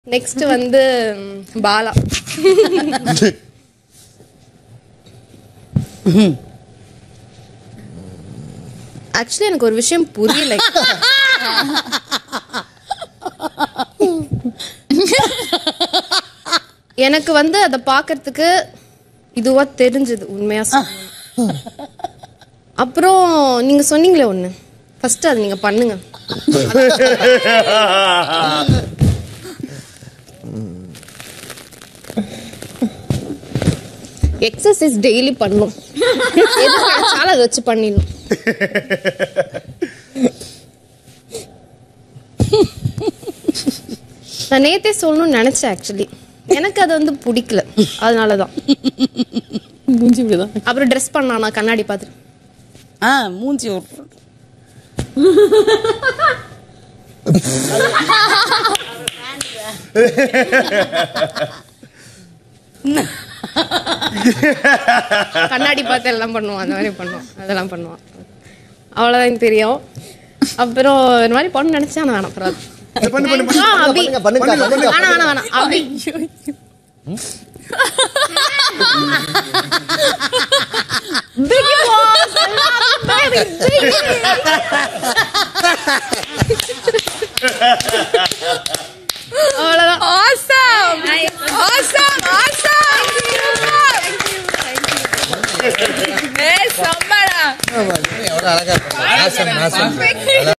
Next வந்து ம், Bala actually எனக்கு ஒரு விஷயம் புரியல எனக்கு வந்து அதை பார்க்கறதுக்கு இதுவா தெரிஞ்சது உண்மையா சொல்லணும். அப்புறம் நீங்க சொன்னீங்களே ஒண்ணு ஃபர்ஸ்ட் அதை நீங்க பண்ணுங்க எக்ஸசைஸ் டெய்லி பண்ணும் எது கிடைச்சாலும் அதை வச்சு பண்ணிடணும் நான் நேத்தே சொல்லணும்னு நினைச்சேன் ஆக்சுவலி எனக்கு அது வந்து பிடிக்கல அதனால தான் மூஞ்சி இப்படிதான் அப்புறம் ட்ரெஸ் பண்ணானா கண்ணாடி பார்த்துட்டு ஆ மூஞ்சி ஒரு கண்ணாடி பார்த்து எல்லாம் பண்ணுவான் அந்த மாதிரி பண்ணுவான் அதெல்லாம் பண்ணுவான் அவ்வளோதான் எனக்கு தெரியும் அப்புறம் இந்த மாதிரி பண்ண நினைச்சேன் ஆனால் வேணாம் பரவாயில்ல பண்ணு பண்ணு பண்ணு ஆ, அபி பண்ணுங்க பண்ணுங்க பண்ணுங்க வேணாம் வேணாம் வேணாம் அபி அவ்வளோதான் Awesome! Awesome! Awesome! ஏய், செம்மடா. எவ்வளவு அழகா இருக்கு. நாசம், நாசம். அழகா